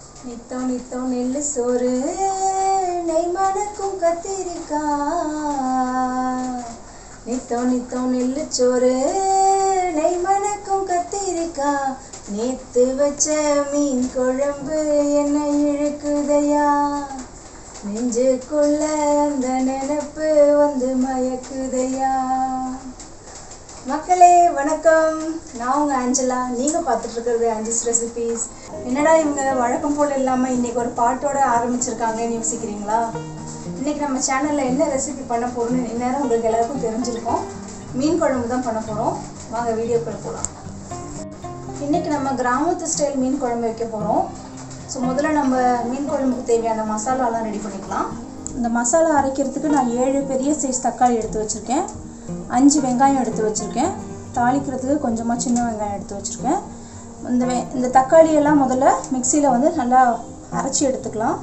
நித்தம் நித்தம் நெல்லு சோறு நெய் மணக்கும் கத்திரிக்காய் நித்தம் நித்தம் நெல்லு சோறு நெய் மணக்கும் கத்திரிக்காய் நேத்து வச்ச மீன் குழம்பு என்ன இழுக்குதையா நெஞ்சுக்குள்ள அந்த நினப்பு வந்து மயக்குதையா மக்களே வணக்கம் நான் உங்கள் ஆஞ்சலா நீங்கள் பார்த்துட்டு இருக்கிறது ஆஞ்சஸ் ரெசிபீஸ் என்னடா இவங்க வழக்கம் போல் இல்லாமல் இன்னைக்கு ஒரு பாட்டோட ஆரம்பிச்சிருக்காங்கன்னு யோசிக்கிறீங்களா இன்னைக்கு நம்ம சேனலில் என்ன ரெசிபி பண்ண போகிறோம்னு இந்நேரம் உங்களுக்கு எல்லாருக்கும் தெரிஞ்சிருக்கும் மீன் குழம்பு தான் பண்ண போகிறோம் வாங்க வீடியோக்குள்ள போகலாம் இன்னைக்கு நம்ம கிராமத்து ஸ்டைல் மீன் குழம்பு வைக்க போகிறோம் ஸோ முதல்ல நம்ம மீன் குழம்புக்கு தேவையான மசாலாலாம் ரெடி பண்ணிக்கலாம் இந்த மசாலா அரைக்கிறதுக்கு நான் ஏழு பெரிய சைஸ் தக்காளி எடுத்து வச்சுருக்கேன் அஞ்சு வெங்காயம் எடுத்து வச்சுருக்கேன் தாளிக்கிறதுக்கு கொஞ்சமாக சின்ன வெங்காயம் எடுத்து வச்சுருக்கேன் இந்த வெ இந்த தக்காளியெல்லாம் முதல்ல மிக்சியில் வந்து நல்லா அரைச்சி எடுத்துக்கலாம்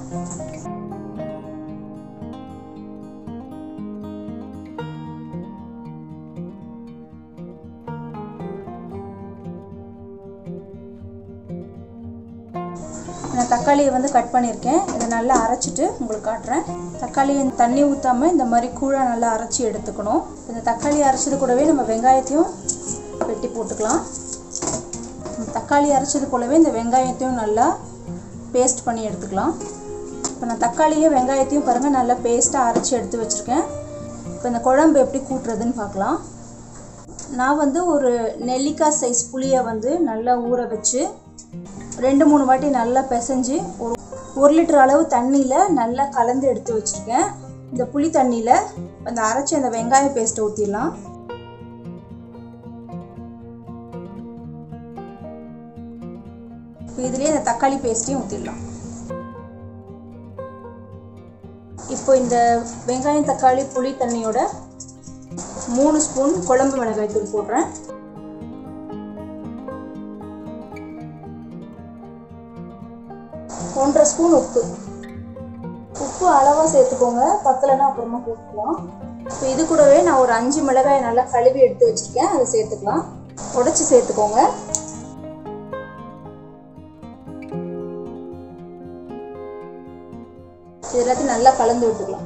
நான் தக்காளியை வந்து கட் பண்ணியிருக்கேன் இதை நல்லா அரைச்சிட்டு உங்களுக்கு காட்டுறேன் தக்காளியை தண்ணி ஊற்றாமல் இந்த மாதிரி கூழாக நல்லா அரைச்சி எடுத்துக்கணும் இந்த தக்காளி அரைச்சது கூடவே நம்ம வெங்காயத்தையும் வெட்டி போட்டுக்கலாம் தக்காளி அரைச்சது போலவே இந்த வெங்காயத்தையும் நல்லா பேஸ்ட் பண்ணி எடுத்துக்கலாம் இப்போ நான் தக்காளியும் வெங்காயத்தையும் பாருங்கள் நல்லா பேஸ்ட்டாக அரைச்சி எடுத்து வச்சுருக்கேன் இப்போ இந்த குழம்பு எப்படி கூட்டுறதுன்னு பார்க்கலாம் நான் வந்து ஒரு நெல்லிக்காய் சைஸ் புளியை வந்து நல்லா ஊற வச்சு ரெண்டு மூணு வாட்டி நல்லா பிசைஞ்சு ஒரு ஒரு லிட்டர் அளவு தண்ணியில் நல்லா கலந்து எடுத்து வச்சுருக்கேன் இந்த புளி தண்ணியில் அந்த அரைச்சி அந்த வெங்காய பேஸ்ட்டை ஊற்றிடலாம் இப்போ இதுலேயே இந்த தக்காளி பேஸ்ட்டையும் ஊற்றிடலாம் இப்போ இந்த வெங்காயம் தக்காளி புளி தண்ணியோட மூணு ஸ்பூன் குழம்பு மிளகாய் தூள் போடுறேன் ஒன்றரை ஸ்பூன் உப்பு உப்பு அளவாக சேர்த்துக்கோங்க பத்தலைன்னா அப்புறமா போட்டுக்கலாம் இப்போ இது கூடவே நான் ஒரு அஞ்சு மிளகாய் நல்லா கழுவி எடுத்து வச்சுருக்கேன் அதை சேர்த்துக்கலாம் உடச்சி சேர்த்துக்கோங்க இது எல்லாத்தையும் நல்லா கலந்து விட்டுக்கலாம்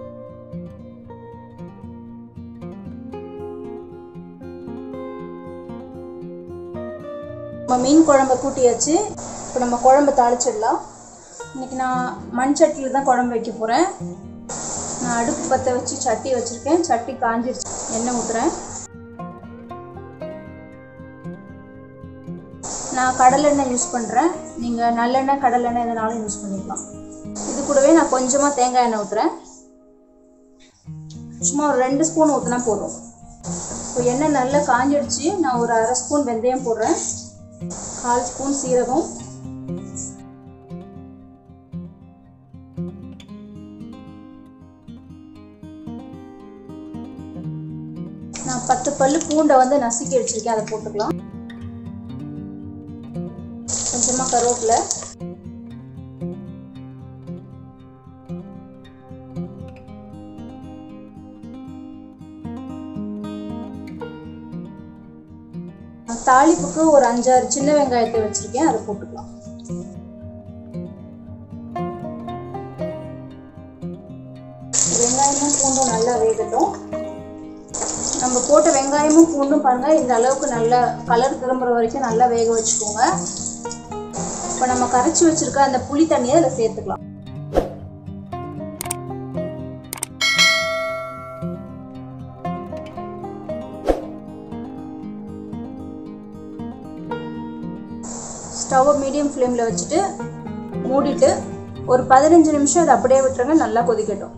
நம்ம மீன் குழம்பை கூட்டியாச்சு இப்போ நம்ம குழம்பு தாளிச்சிடலாம் இன்றைக்கி நான் மண் சட்டியில் தான் குழம்பு வைக்க போகிறேன் நான் அடுப்பு பற்ற வச்சு சட்டி வச்சுருக்கேன் சட்டி காஞ்சிடுச்சு எண்ணெய் ஊற்றுறேன் நான் கடலெண்ணெய் யூஸ் பண்ணுறேன் நீங்கள் நல்லெண்ணெய் கடலெண்ணெய் எதனாலும் யூஸ் பண்ணிக்கலாம் இது கூடவே நான் கொஞ்சமாக தேங்காய் எண்ணெய் ஊற்றுறேன் சும்மா ஒரு ரெண்டு ஸ்பூன் ஊற்றினா போதும் இப்போ எண்ணெய் நல்லா காஞ்சிடுச்சு நான் ஒரு அரை ஸ்பூன் வெந்தயம் போடுறேன் கால் ஸ்பூன் சீரகம் நான் பத்து பல்லு பூண்டை வந்து நசுக்கி வச்சிருக்கேன் அதை போட்டுக்கலாம் கொஞ்சமாக கருவேப்பிலை தாளிப்புக்கு ஒரு அஞ்சாறு சின்ன வெங்காயத்தை வச்சிருக்கேன் அதை போட்டுக்கலாம் வெங்காயமும் பூண்டும் நல்லா வேகட்டும் நம்ம போட்ட வெங்காயமும் பூண்டும் பாருங்க இந்த அளவுக்கு நல்லா கலர் திரும்புற வரைக்கும் நல்லா வேக வச்சுக்கோங்க இப்போ நம்ம கரைச்சி வச்சிருக்க அந்த புளி தண்ணியை அதில் சேர்த்துக்கலாம் ஸ்டவ்வை மீடியம் ஃப்ளேமில் வச்சுட்டு மூடிட்டு ஒரு பதினஞ்சு நிமிஷம் அதை அப்படியே விட்டுருங்க நல்லா கொதிக்கட்டும்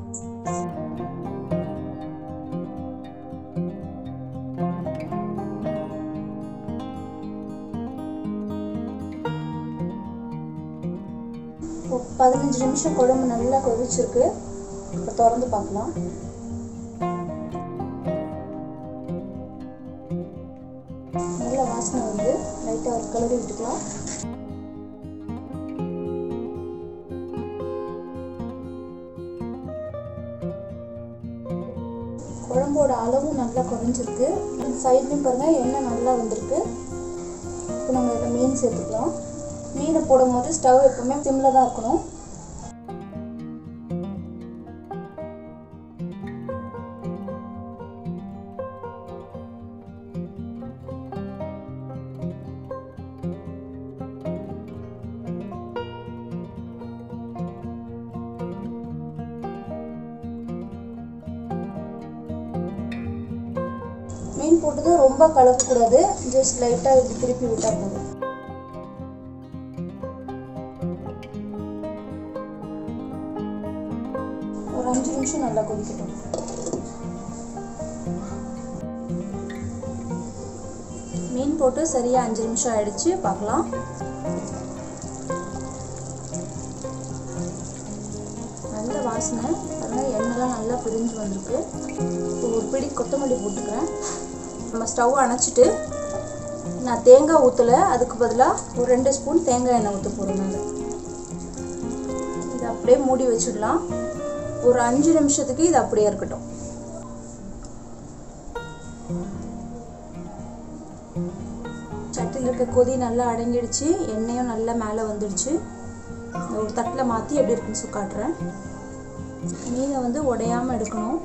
பதினஞ்சு நிமிஷம் குழம்பு நல்லா கொதிச்சிருக்கு இப்போ திறந்து பார்க்கலாம் நல்ல வாசனை வந்து லைட்டாக ஒரு கலரி விட்டுக்கலாம் குழம்போட அளவும் நல்லா குறைஞ்சிருக்கு சைட்லையும் பாருங்கள் எண்ணெய் நல்லா வந்திருக்கு இப்போ நம்ம இதில் மீன் சேர்த்துக்கலாம் மீனை போடும்போது ஸ்டவ் எப்பவுமே சிம்மில் தான் இருக்கணும் மீன் போட்டதும் ரொம்ப கலக்கக்கூடாது ஜஸ்ட் லைட்டாக இப்படி திருப்பி விட்டால் போதும் ஒரு அஞ்சு நிமிஷம் நல்லா கொதிக்கட்டும் மீன் போட்டு சரியாக அஞ்சு நிமிஷம் ஆயிடுச்சு பார்க்கலாம் நல்ல வாசனை பாருங்க எண்ணெய்லாம் நல்லா பிரிஞ்சு வந்திருக்கு இப்போ ஒரு பிடி கொத்தமல்லி போட்டுக்கிறேன் நம்ம ஸ்டவ் அணைச்சிட்டு நான் தேங்காய் ஊற்றலை அதுக்கு பதிலாக ஒரு ரெண்டு ஸ்பூன் தேங்காய் எண்ணெய் ஊற்ற போகிறேன் நான் இதை அப்படியே மூடி வச்சிடலாம் ஒரு அஞ்சு நிமிஷத்துக்கு இது அப்படியே இருக்கட்டும் சட்டியில் இருக்க கொதி நல்லா அடங்கிடுச்சு எண்ணெயும் நல்லா மேலே வந்துடுச்சு இதை ஒரு தட்டில் மாற்றி எப்படி இருக்குன்னு சொல்லி காட்டுறேன் மீனை வந்து உடையாமல் எடுக்கணும்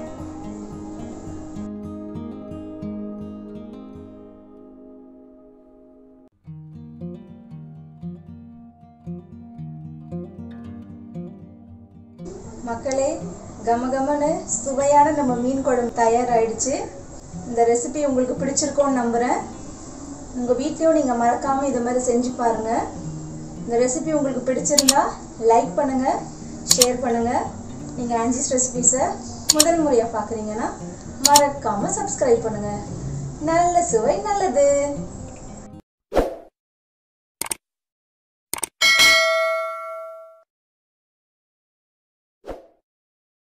மக்களே கமகமன்னு சுவையான நம்ம மீன் குழம்பு தயாராகிடுச்சு இந்த ரெசிபி உங்களுக்கு பிடிச்சிருக்கோன்னு நம்புகிறேன் உங்கள் வீட்லேயும் நீங்கள் மறக்காமல் இது மாதிரி செஞ்சு பாருங்கள் இந்த ரெசிபி உங்களுக்கு பிடிச்சிருந்தா லைக் பண்ணுங்கள் ஷேர் பண்ணுங்கள் நீங்கள் ஆன்ஜிஸ் ரெசிபிஸை முதல் முறையாக பார்க்குறீங்கன்னா மறக்காமல் சப்ஸ்கிரைப் பண்ணுங்கள் நல்ல சுவை நல்லது